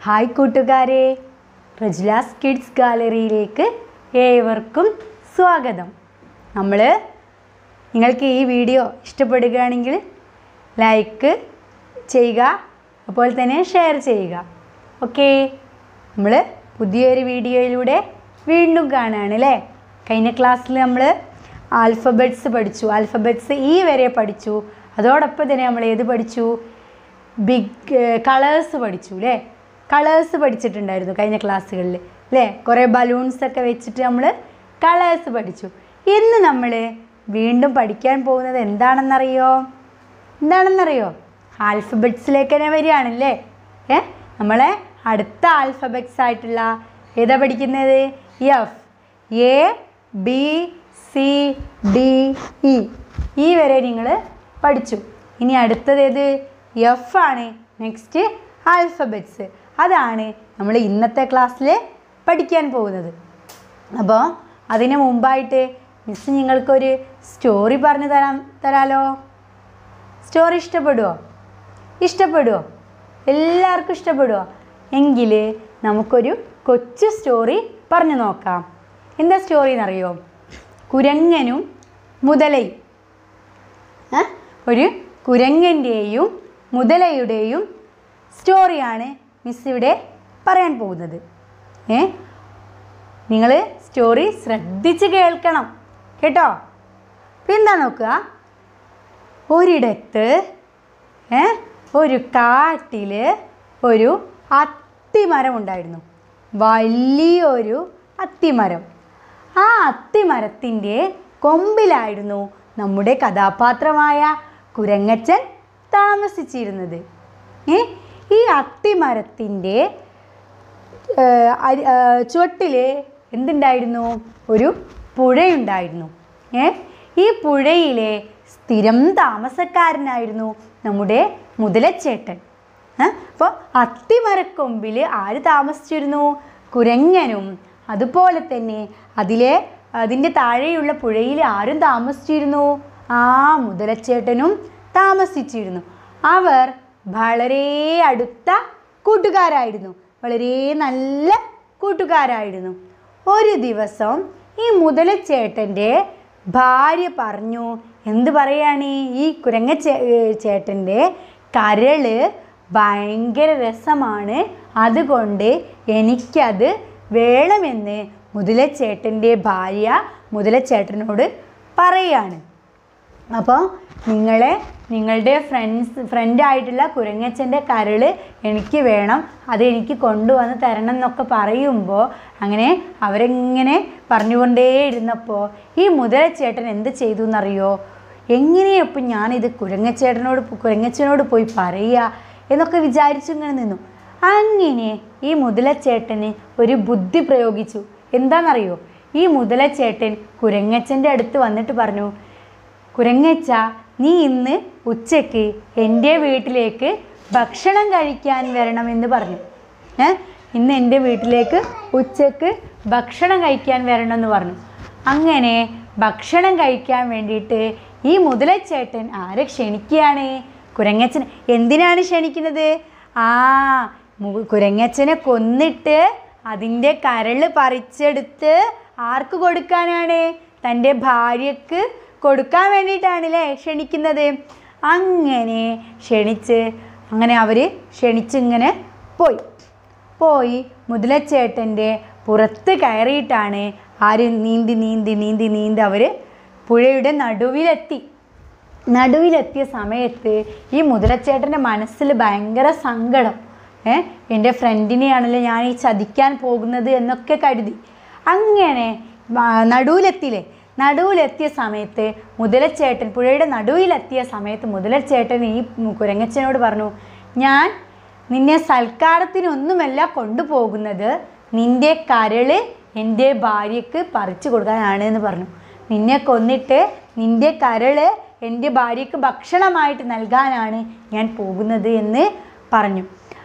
Hi കൂട്ടുകാരെ റജ്ലാസ് kids ഗാലറിയിലേക്ക് ഏവർക്കും സ്വാഗതം നമ്മൾ നിങ്ങൾക്ക് ഈ വീഡിയോ ഇഷ്ടപ്പെടുകയാണെങ്കിൽ ലൈക്ക് ചെയ്യുക അപ്പോൾ തന്നെ ഷെയർ ചെയ്യുക ഓക്കെ നമ്മൾ പുതിയൊരു വീഡിയോയിലൂടെ വീണ്ടും കാണുകയാണ് അല്ലേ കഴിഞ്ഞ ക്ലാസ്സിൽ നമ്മൾ ആൽഫബറ്റ്സ് പഠിച്ചു ആൽഫബറ്റ്സ് ഈ വരെ പഠിച്ചു അതോടൊപ്പം തന്നെ നമ്മൾ ഏത് പഠിച്ചു ബിഗ് കളേഴ്സ് പഠിച്ചു അല്ലേ കളേഴ്സ് പഠിച്ചിട്ടുണ്ടായിരുന്നു കഴിഞ്ഞ ക്ലാസ്സുകളിൽ അല്ലേ കുറേ ബലൂൺസ് ഒക്കെ വെച്ചിട്ട് നമ്മൾ കളേഴ്സ് പഠിച്ചു ഇന്ന് നമ്മൾ വീണ്ടും പഠിക്കാൻ പോകുന്നത് എന്താണെന്നറിയോ എന്താണെന്നറിയോ ആൽഫബറ്റ്സിലേക്ക് തന്നെ വരികയാണല്ലേ ഏ നമ്മളെ അടുത്ത ആൽഫബറ്റ്സ് ആയിട്ടുള്ള ഏതാ പഠിക്കുന്നത് F A B C D E ഈ വരെ നിങ്ങൾ പഠിച്ചു ഇനി അടുത്തത് ഏത് എഫ് ആണ് നെക്സ്റ്റ് ആൽഫബറ്റ്സ് അതാണ് നമ്മൾ ഇന്നത്തെ ക്ലാസ്സിൽ പഠിക്കാൻ പോകുന്നത് അപ്പോൾ അതിന് മുമ്പായിട്ട് മിസ് നിങ്ങൾക്കൊരു സ്റ്റോറി പറഞ്ഞു തരാൻ തരാലോ സ്റ്റോറി ഇഷ്ടപ്പെടുമോ ഇഷ്ടപ്പെടുമോ എല്ലാവർക്കും ഇഷ്ടപ്പെടുമോ എങ്കിൽ നമുക്കൊരു കൊച്ചു സ്റ്റോറി പറഞ്ഞു നോക്കാം എന്താ സ്റ്റോറി എന്നറിയോ കുരങ്ങനും മുതലയും ഏ? ഒരു കുരങ്ങൻ്റെയും മുതലയുടെയും സ്റ്റോറിയാണ് മിസ് ഇവിടെ പറയാൻ പോകുന്നത് ഏ നിങ്ങൾ സ്റ്റോറി ശ്രദ്ധിച്ച് കേൾക്കണം കേട്ടോ എന്താ നോക്കുക ഒരിടത്ത് ഏ ഒരു കാട്ടിൽ ഒരു അത്തിമരം ഉണ്ടായിരുന്നു വലിയൊരു അത്തിമരം ആ അത്തിമരത്തിൻ്റെ കൊമ്പിലായിരുന്നു നമ്മുടെ കഥാപാത്രമായ കുരങ്ങച്ചൻ താമസിച്ചിരുന്നത് ഏ ഈ അത്തിമരത്തിൻ്റെ ചുവട്ടിൽ എന്തുണ്ടായിരുന്നു ഒരു പുഴയുണ്ടായിരുന്നു ഏ ഈ പുഴയിലെ സ്ഥിരം താമസക്കാരനായിരുന്നു നമ്മുടെ മുതലച്ചേട്ടൻ അപ്പോൾ അത്തിമരക്കൊമ്പിൽ ആര് താമസിച്ചിരുന്നു കുരങ്ങനും അതുപോലെ തന്നെ അതിലെ അതിൻ്റെ താഴെയുള്ള പുഴയിൽ ആരും താമസിച്ചിരുന്നു ആ മുതലച്ചേട്ടനും താമസിച്ചിരുന്നു അവർ വളരെ അടുത്ത കൂട്ടുകാരായിരുന്നു വളരെ നല്ല കൂട്ടുകാരായിരുന്നു ഒരു ദിവസം ഈ മുതലച്ചേട്ടൻ്റെ ഭാര്യ പറഞ്ഞു എന്ത് പറയാണ് ഈ കുരങ്ങ ചേ ചേട്ടൻ്റെ കരള് ഭയങ്കര രസമാണ് അതുകൊണ്ട് എനിക്കത് വേണമെന്ന് മുതലച്ചേട്ടൻ്റെ ഭാര്യ മുതലച്ചേട്ടനോട് പറയാണ് അപ്പോൾ നിങ്ങളെ നിങ്ങളുടെ ഫ്രണ്ട്സ് ഫ്രണ്ടായിട്ടുള്ള കുരങ്ങച്ചൻ്റെ കരള് എനിക്ക് വേണം അത് എനിക്ക് കൊണ്ടുവന്ന് തരണം എന്നൊക്കെ പറയുമ്പോൾ അങ്ങനെ അവരെങ്ങനെ പറഞ്ഞുകൊണ്ടേ ഇരുന്നപ്പോൾ ഈ മുതലച്ചേട്ടൻ എന്ത് ചെയ്തു എന്നറിയോ എങ്ങനെയപ്പം ഞാനിത് കുരങ്ങച്ചേട്ടനോട് കുരങ്ങച്ചനോട് പോയി പറയുക എന്നൊക്കെ വിചാരിച്ചു ഇങ്ങനെ നിന്നു അങ്ങനെ ഈ മുതലച്ചേട്ടന് ഒരു ബുദ്ധി പ്രയോഗിച്ചു എന്താണെന്നറിയോ ഈ മുതലച്ചേട്ടൻ കുരങ്ങച്ചൻ്റെ അടുത്ത് വന്നിട്ട് പറഞ്ഞു കുരങ്ങച്ച നീ ഇന്ന് ഉച്ചയ്ക്ക് എൻ്റെ വീട്ടിലേക്ക് ഭക്ഷണം കഴിക്കാൻ വരണമെന്ന് പറഞ്ഞു ഏ ഇന്ന് എൻ്റെ വീട്ടിലേക്ക് ഉച്ചയ്ക്ക് ഭക്ഷണം കഴിക്കാൻ വരണമെന്ന് പറഞ്ഞു അങ്ങനെ ഭക്ഷണം കഴിക്കാൻ വേണ്ടിയിട്ട് ഈ മുതലച്ചേട്ടൻ ആരെ ക്ഷണിക്കുകയാണ് കുരങ്ങച്ചൻ എന്തിനാണ് ക്ഷണിക്കുന്നത് ആ മു- കുരങ്ങച്ചനെ കൊന്നിട്ട് അതിൻ്റെ കരള് പറിച്ചെടുത്ത് ആർക്ക് കൊടുക്കാനാണ് തൻ്റെ ഭാര്യക്ക് കൊടുക്കാൻ വേണ്ടിയിട്ടാണല്ലേ ക്ഷണിക്കുന്നത് അങ്ങനെ ക്ഷണിച്ച് അങ്ങനെ അവർ ക്ഷണിച്ചിങ്ങനെ പോയി പോയി മുതലച്ചേട്ടൻ്റെ പുറത്ത് കയറിയിട്ടാണ് ആര് നീന്തി നീന്തി നീന്തി നീന്തി അവർ പുഴയുടെ നടുവിലെത്തി നടുവിലെത്തിയ സമയത്ത് ഈ മുതലച്ചേട്ടൻ്റെ മനസ്സിൽ ഭയങ്കര സങ്കടം ഏ എൻ്റെ ഫ്രണ്ടിനെയാണല്ലോ ഞാൻ ഈ ചതിക്കാൻ പോകുന്നത് എന്നൊക്കെ കരുതി അങ്ങനെ ആ, നടുവിലെത്തിയില്ലേ നടുവിലെത്തിയ സമയത്ത് മുതലച്ചേട്ടൻ പുഴയുടെ നടുവിലെത്തിയ സമയത്ത് മുതലച്ചേട്ടൻ ഈ കുരങ്ങച്ചനോട് പറഞ്ഞു ഞാൻ നിന്നെ സൽക്കാരത്തിനൊന്നുമല്ല കൊണ്ടുപോകുന്നത് നിന്റെ കരള് എൻ്റെ ഭാര്യയ്ക്ക് പറിച്ചു കൊടുക്കാനാണ് എന്ന് പറഞ്ഞു നിന്നെ കൊന്നിട്ട് നിന്റെ കരള് എൻ്റെ ഭാര്യയ്ക്ക് ഭക്ഷണമായിട്ട് നൽകാനാണ് ഞാൻ പോകുന്നത് എന്ന് പറഞ്ഞു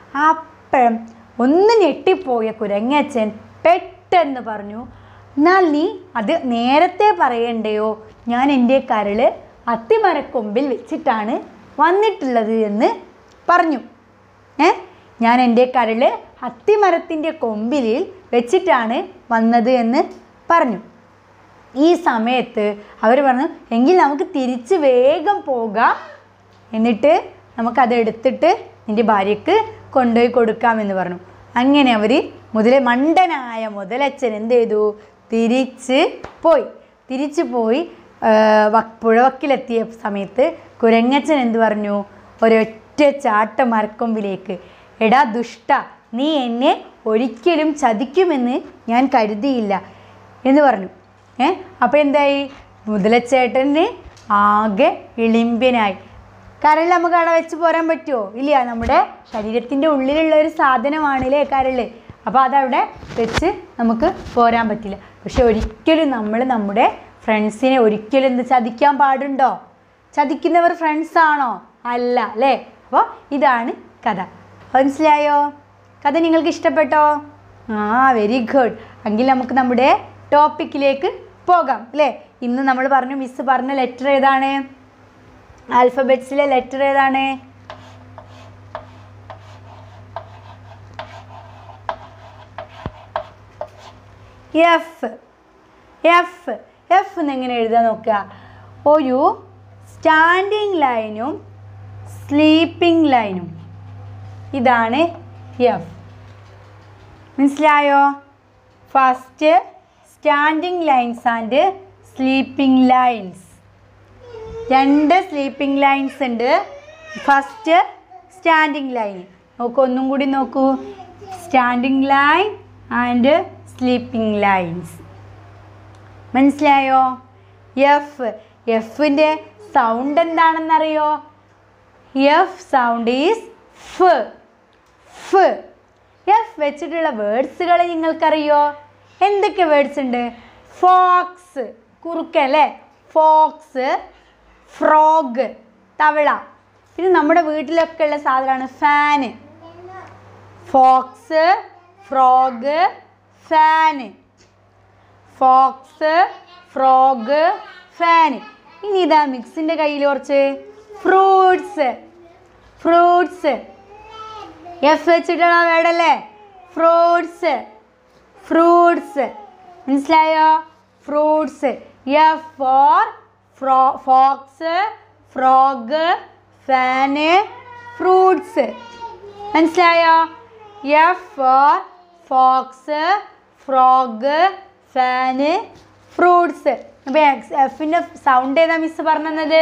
അപ്പം ഒന്ന് ഞെട്ടിപ്പോയ കുരങ്ങച്ചൻ പെട്ടെന്ന് പറഞ്ഞു എന്നാൽ നീ അത് നേരത്തെ പറയണ്ടയോ ഞാൻ എൻ്റെ കരള് അത്തിമരക്കൊമ്പിൽ വെച്ചിട്ടാണ് വന്നിട്ടുള്ളത് എന്ന് പറഞ്ഞു ഏ ഞാൻ എൻ്റെ കരള് അത്തിമരത്തിൻ്റെ കൊമ്പിൽ വെച്ചിട്ടാണ് വന്നത് എന്ന് പറഞ്ഞു ഈ സമയത്ത് അവർ പറഞ്ഞു എങ്കിൽ നമുക്ക് തിരിച്ച് വേഗം പോകാം എന്നിട്ട് നമുക്കത് എടുത്തിട്ട് നിൻ്റെ ഭാര്യയ്ക്ക് കൊണ്ടുപോയി കൊടുക്കാമെന്ന് പറഞ്ഞു അങ്ങനെ അവർ മുതല മണ്ടനായ മുതലച്ഛൻ എന്ത് ചെയ്തു തിരിച്ച് പോയി തിരിച്ചു പോയി ആ, വ- പുഴവക്കിലെത്തിയ സമയത്ത് കുരങ്ങച്ചൻ എന്ത് പറഞ്ഞു ഒരൊറ്റ ചാട്ട മരക്കൊമ്പിലേക്ക് എടാ ദുഷ്ട നീ എന്നെ ഒരിക്കലും ചതിക്കുമെന്ന് ഞാൻ കരുതിയില്ല എന്ന് പറഞ്ഞു ഏ അപ്പോൾ എന്തായി മുതലച്ചേട്ടന് ആകെ ഇളിമ്പ്യനായി കരൾ നമുക്ക് അവിടെ വെച്ച് പോരാൻ പറ്റുമോ ഇല്ല നമ്മുടെ ശരീരത്തിൻ്റെ ഉള്ളിലുള്ള ഒരു സാധനമാണല്ലേ കരൾ അപ്പോൾ അതവിടെ വെച്ച് നമുക്ക് പോരാൻ പറ്റില്ല പക്ഷെ ഒരിക്കലും നമ്മൾ നമ്മുടെ ഫ്രണ്ട്സിനെ ഒരിക്കലും എന്ത് ചതിക്കാൻ പാടുണ്ടോ ചതിക്കുന്നവർ ഫ്രണ്ട്സ് ആണോ അല്ല അല്ലേ അപ്പോൾ ഇതാണ് കഥ മനസ്സിലായോ കഥ നിങ്ങൾക്ക് ഇഷ്ടപ്പെട്ടോ ആ വെരി ഗുഡ് എങ്കിൽ നമുക്ക് നമ്മുടെ ടോപ്പിക്കിലേക്ക് പോകാം അല്ലേ ഇന്ന് നമ്മൾ പറഞ്ഞു മിസ് പറഞ്ഞ ലെറ്റർ ഏതാണ് ആൽഫബറ്റ്സിലെ ലെറ്റർ ഏതാണ് എഫ് എഫ് എഫ് എന്ന് എങ്ങനെ എഴുതാൻ നോക്കുക ഒരു സ്റ്റാൻഡിങ് ലൈനും സ്ലീപ്പിംഗ് ലൈനും ഇതാണ് എഫ് മനസ്സിലായോ first standing lines and sleeping lines രണ്ട് സ്ലീപ്പിംഗ് ലൈൻസ് ഉണ്ട് ഫസ്റ്റ് സ്റ്റാൻഡിങ് ലൈൻ നോക്കൂ ഒന്നും കൂടി നോക്കൂ standing line and sleeping lines മനസ്സിലായോ എഫ് എഫിൻ്റെ സൗണ്ട് എന്താണെന്നറിയോ എഫ് സൗണ്ട് ഈസ് ഫ് ഫ് എഫ് വെച്ചിട്ടുള്ള വേർഡ്സുകൾ നിങ്ങൾക്കറിയോ എന്തൊക്കെ വേർഡ്സ് ഉണ്ട് ഫോക്സ് കുറുക്കൻ അല്ലേ ഫോക്സ് ഫ്രോഗ് തവള പിന്നെ നമ്മുടെ വീട്ടിലൊക്കെ ഉള്ള സാധനമാണ് fan fox frog fan fox frog fan ഇനി ഇതാ മിക്സിൻ്റെ കയ്യിൽ കുറച്ച് ഫ്രൂട്ട്സ് ഫ്രൂട്ട്സ് എഫ് വെച്ചിട്ടുള്ള വേർഡല്ലേ ഫ്രൂട്ട്സ് ഫ്രൂട്ട്സ് മനസ്സിലായോ ഫ്രൂട്ട്സ് എഫ് ഫോർ ഫ്രോ ഫോക്സ് ഫ്രോഗ് ഫാന് ഫ്രൂട്ട്സ് മനസ്സിലായോ F for fox frog fan fruits അപ്പോൾ എഫിൻ്റെ സൗണ്ട് ഏതാ മിസ് പറഞ്ഞത്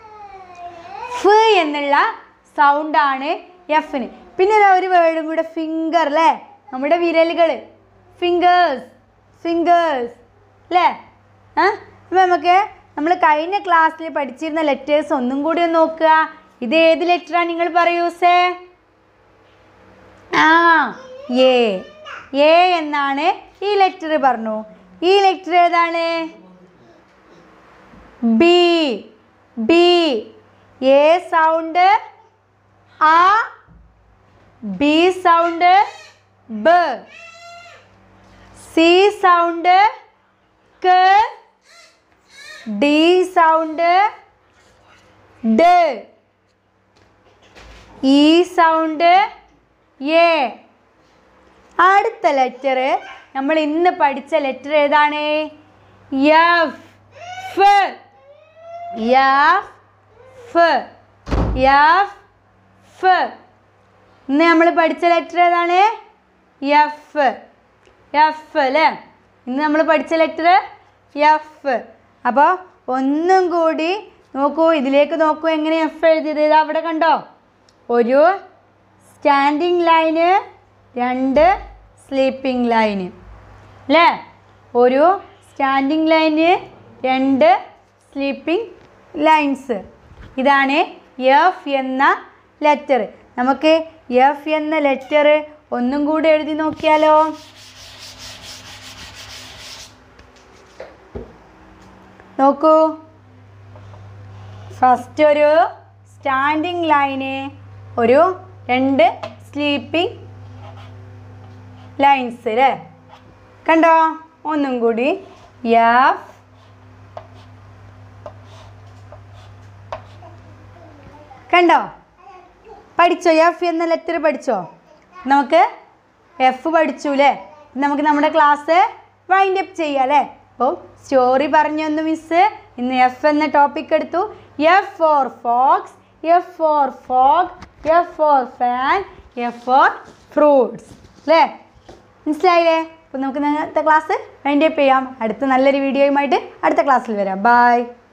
ഫ് എന്നുള്ള സൗണ്ടാണ് എഫിന് പിന്നെ ഇതാ ഒരു വേർഡും കൂടെ ഫിംഗർ അല്ലേ നമ്മുടെ വിരലുകൾ ഫിംഗേഴ്സ് ഫിംഗേഴ്സ് അല്ലേ ആ അപ്പം നമുക്ക് നമ്മൾ കഴിഞ്ഞ ക്ലാസ്സിൽ പഠിച്ചിരുന്ന ലെറ്റേഴ്സ് ഒന്നും കൂടി ഒന്ന് നോക്കുക ഇത് ഏത് ലെറ്ററാണ് നിങ്ങൾ പറയൂ സേ ആ എ എ എന്നാണ് ഈ ലെറ്റർ പറഞ്ഞു ഈ ലെറ്റർ ഏതാണ് ബി ബി എ സൗണ്ട് ആ ബി സൗണ്ട് ബ സി സൗണ്ട് ക ഡി സൗണ്ട് ഡ ഈ സൗണ്ട് എ അടുത്ത ലെറ്റർ നമ്മൾ ഇന്ന് പഠിച്ച ലെറ്റർ ഏതാണ് എഫ് ഫ് എഫ് ഫ് എഫ് ഫ് ഇന്ന് നമ്മൾ പഠിച്ച ലെറ്റർ ഏതാണ് എഫ് എഫ് അല്ലേ ഇന്ന് നമ്മൾ പഠിച്ച ലെറ്റർ എഫ് അപ്പോൾ ഒന്നും കൂടി നോക്കൂ ഇതിലേക്ക് നോക്കൂ എങ്ങനെ എഫ് എഴുതിയത് ഇത് അവിടെ കണ്ടോ ഒരു സ്റ്റാൻഡിങ് ലൈന് രണ്ട് സ്ലീപ്പിംഗ് ലൈന് അല്ലേ ഒരു സ്റ്റാൻഡിങ് ലൈന് രണ്ട് സ്ലീപ്പിംഗ് ലൈൻസ് ഇതാണ് എഫ് എന്ന ലെറ്റർ നമുക്ക് എഫ് എന്ന ലെറ്റർ ഒന്നും കൂടി എഴുതി നോക്കിയാലോ നോക്കൂ ഫസ്റ്റ് ഒരു സ്റ്റാൻഡിങ് ലൈന് ഒരു രണ്ട് സ്ലീപ്പിംഗ് ലൈൻസ് അല്ലേ കണ്ടോ ഒന്നും കൂടി എഫ് കണ്ടോ പഠിച്ചോ എഫ് എന്ന ലെറ്റർ പഠിച്ചോ നമുക്ക് എഫ് പഠിച്ചു അല്ലേ നമുക്ക് നമ്മുടെ ക്ലാസ് വൈൻഡ് അപ്പ് ചെയ്യാം അല്ലേ അപ്പോൾ സ്റ്റോറി പറഞ്ഞു തന്നു മിസ്സ് ഇന്ന് എഫ് എന്ന ടോപ്പിക് എടുത്തു F for fox F for fog F for fan F for fruits അല്ലേ മനസ്സിലായില്ലേ അപ്പോൾ നമുക്ക് ഇന്നത്തെ ക്ലാസ് വൈൻഡ് അപ്പ് ചെയ്യാം അടുത്ത നല്ലൊരു വീഡിയോയുമായിട്ട് അടുത്ത ക്ലാസ്സിൽ വരാം ബൈ